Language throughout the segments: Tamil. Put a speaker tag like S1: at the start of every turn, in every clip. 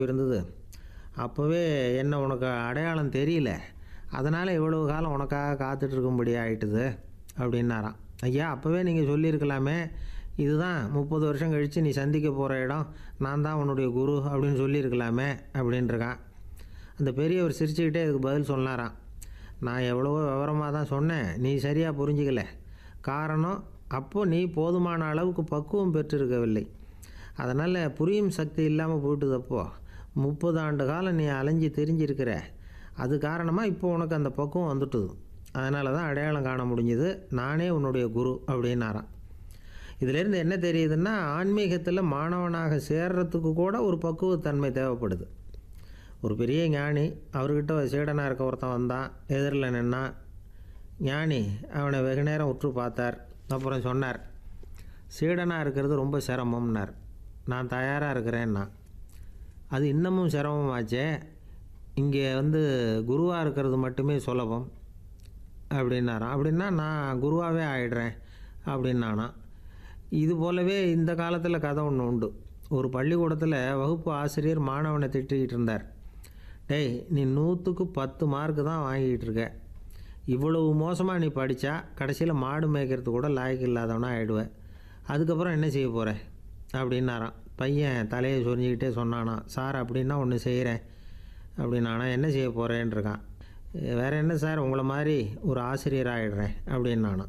S1: இருந்தது அப்போவே என்ன உனக்கு அடையாளம் தெரியல அதனால் இவ்வளவு காலம் உனக்காக காத்துட்டு இருக்கும்படி ஆயிட்டுது அப்படின்னாராம் ஐயா அப்போவே நீங்கள் சொல்லியிருக்கலாமே இதுதான் முப்பது வருஷம் கழித்து நீ சந்திக்க போகிற இடம் நான் தான் உன்னுடைய குரு அப்படின்னு சொல்லியிருக்கலாமே அப்படின்ட்டுருக்கான் அந்த பெரியவர் சிரிச்சுக்கிட்டே இதுக்கு பதில் சொன்னாராம் நான் எவ்வளவோ விவரமாக தான் சொன்னேன் நீ சரியாக புரிஞ்சிக்கல காரணம் அப்போது நீ போதுமான அளவுக்கு பக்குவம் பெற்றிருக்கவில்லை அதனால் புரியும் சக்தி இல்லாமல் போயிட்டுதப்போ முப்பது ஆண்டு காலம் நீ அலைஞ்சு தெரிஞ்சிருக்கிற அது காரணமாக இப்போ உனக்கு அந்த பக்குவம் வந்துட்டுது அதனால தான் அடையாளம் காண முடிஞ்சுது நானே உன்னுடைய குரு அப்படின்னாராம் இதிலேருந்து என்ன தெரியுதுன்னா ஆன்மீகத்தில் மாணவனாக சேர்றதுக்கு கூட ஒரு பக்குவத்தன்மை தேவைப்படுது ஒரு பெரிய ஞானி அவர்கிட்ட ஒரு சீடனாக இருக்க ஒருத்தன் வந்தான் எதிரில் நின்னான் ஞானி அவனை வெகு நேரம் உற்று பார்த்தார் அப்புறம் சொன்னார் சீடனாக இருக்கிறது ரொம்ப சிரமம்னார் நான் தயாராக இருக்கிறேன்னா அது இன்னமும் சிரமமாச்சே இங்கே வந்து குருவாக இருக்கிறது மட்டுமே சுலபம் அப்படின்னாராம் அப்படின்னா நான் குருவாகவே ஆயிடுறேன் அப்படின்னானா இது போலவே இந்த காலத்தில் கதை ஒன்று உண்டு ஒரு பள்ளிக்கூடத்தில் வகுப்பு ஆசிரியர் மாணவனை திட்டிக்கிட்டு இருந்தார் டேய் நீ நூற்றுக்கு பத்து மார்க்கு தான் வாங்கிட்டு இருக்க இவ்வளவு மோசமாக நீ படித்தா கடைசியில் மாடு மேய்க்கிறது கூட லாய்க்கு இல்லாதவனா ஆயிடுவேன் அதுக்கப்புறம் என்ன செய்ய போகிற அப்படின்னாராம் பையன் தலையை சொரிஞ்சிக்கிட்டே சொன்னானா சார் அப்படின்னா ஒன்று செய்கிறேன் அப்படின்னானா என்ன செய்ய போகிறேன்னு இருக்கான் வேறு என்ன சார் உங்களை மாதிரி ஒரு ஆசிரியர் ஆகிடுறேன் அப்படின்னானா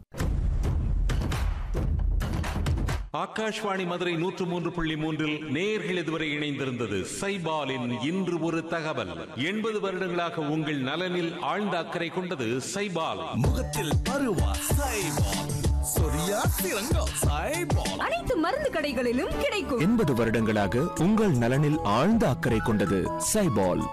S2: ஆகாஷ்வாணி மதுரை நூற்று மூன்று புள்ளி மூன்றில் நேர்கள் இதுவரை இணைந்திருந்தது சைபாலின் இன்று ஒரு தகவல் எண்பது வருடங்களாக உங்கள் நலனில் ஆழ்ந்த அக்கறை கொண்டது சைபால்
S3: முகத்தில் பருவா சைபால் சொரியா சிறங்கோ சைபால்
S4: அனைத்து மருந்து கடைகளிலும் கிடைக்கும்
S5: எண்பது வருடங்களாக உங்கள் நலனில் ஆழ்ந்த அக்கறை கொண்டது சைபால்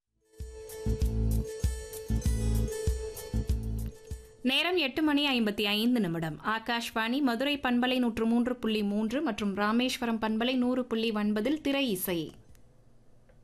S6: நேரம் எட்டு மணி ஐம்பத்தி ஐந்து நிமிடம் ஆகாஷ்வாணி மதுரை பண்பலை நூற்று மூன்று புள்ளி மூன்று மற்றும் ராமேஸ்வரம் பண்பலை நூறு புள்ளி ஒன்பதில் திரை இசை